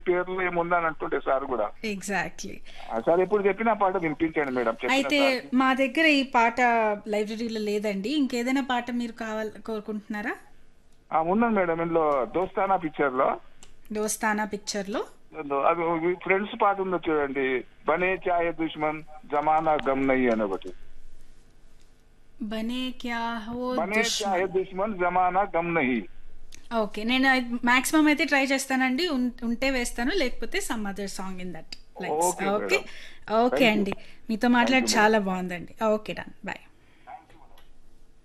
పేర్లు ఏముందని అంటుండే సార్ కూడా ఎగ్జాక్ట్లీ ఆ సార్ ఎప్పుడు చెప్పిన పాట వినిపించండి మేడం చెప్పిన అయితే సార్. మా దగ్గర ఈ పాట లైబ్రరీలో లేదండి ఇంకేదైనా పాట మీరు కావాలి కోరుకుంటున్నారా ఆ, ఉన్నది మేడం ఇందులో దోస్తానా పిక్చర్ లో దోస్తానా పిక్చర్లో ఇందులో అది ఫ్రెండ్స్ పాట ఉందో చూడండి బనే చాయే దుష్మన్ జమానా గమ్ నయ్యి అని ఒకటి బనే క్యా హో బనే దుష్మన్. చాయే దుష్మన్ జమానా గమ్ నహి ఓకే నేను మాక్సిమం అయితే ట్రై చేస్తానండి ఉన్- ఉంటే వేస్తాను లేకపోతే some other song in that Okay, okay madam. Okay Thank you. అండి మీతో మాట్లాడి you, చాలా బాగుందండి ఓకే డన్ బాయ్